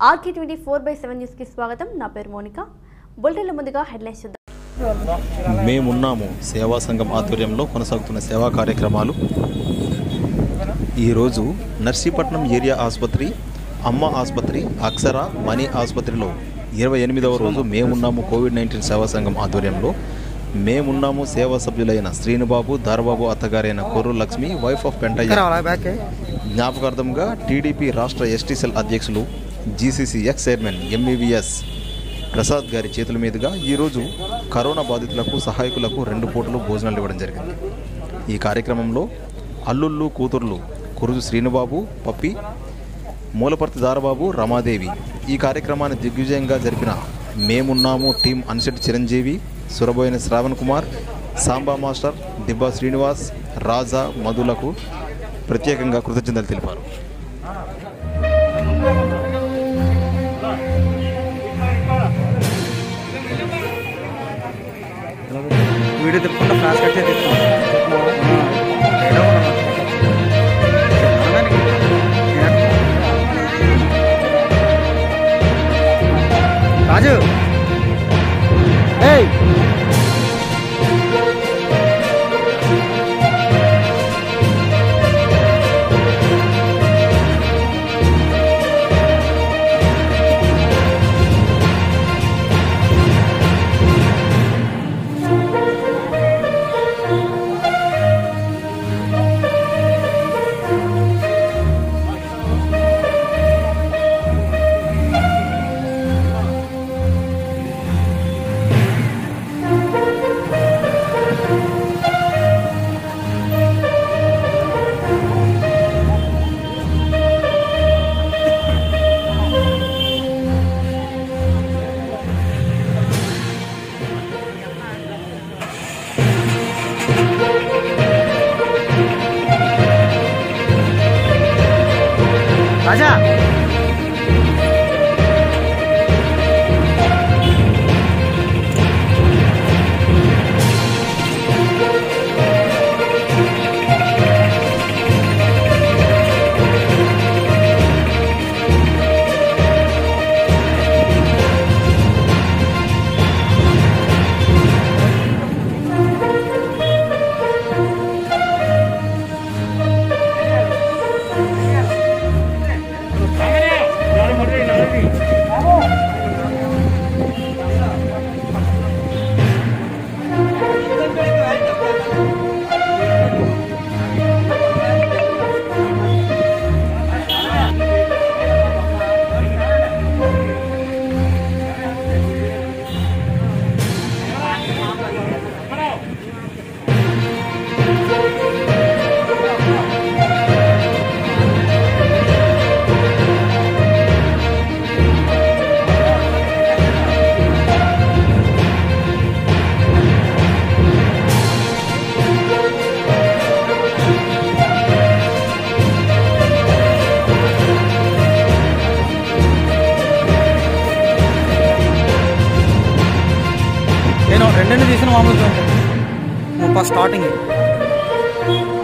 RK twenty four by seven న్యూస్కి స్వాగతం నా పేరు మోనిక బులెటిన్ల ముందుగా హెడ్లైన్స్ చూద్దాం మేమున్నాము సేవా సంఘం ఆధ్వర్యంలో కొనసాగుతున్న సేవా కార్యక్రమాలు ఈరోజు నర్సీపట్నం ఏరియా ఆసుపత్రి అమ్మ ఆసుపత్రి అక్షర మనీ ఆసుపత్రిలో ఇరవై ఎనిమిదవ రోజు మేమున్నాము కోవిడ్ నైన్టీన్ సేవా సంఘం ఆధ్వర్యంలో మేమున్నాము సేవా సభ్యులైన శ్రీనుబాబు దారబాబు అత్తగారైన కొర్రు లక్ష్మి వైఫ్ ఆఫ్ పెంటయ్య జ్ఞాపకార్థంగా టీడీపీ రాష్ట్ర ఎస్టీ సెల్ అధ్యక్షులు GCC ex chairman MEVS Prasad గారి చేతుల మీదుగా ఈరోజు కరోనా బాధితులకు సహాయకులకు రెండు పూటలు భోజనాలు ఇవ్వడం జరిగింది ఈ కార్యక్రమంలో అల్లుళ్ళు కూతుర్లు కురుజు శ్రీనుబాబు పప్పి మూలపర్తి దారబాబు రమాదేవి ఈ కార్యక్రమాన్ని దిగ్విజయంగా జరిపిన మేమున్నాము టీం అన్సెట్ చిరంజీవి సురబోయిన శ్రావణ్ కుమార్ సాంబా మాస్టర్ దిబ్బా శ్రీనివాస్ రాజా మధులకు ప్రత్యేకంగా కృతజ్ఞతలు తెలిపారు వీడియో తిప్పుకుంటా ఫ్లాష్ కట్ చేసి తిప్పుతాం రాజు ఏయ్ రాజా నేను రెండెండు తీసిన మామూలు ఫస్ట్ స్టార్టింగ్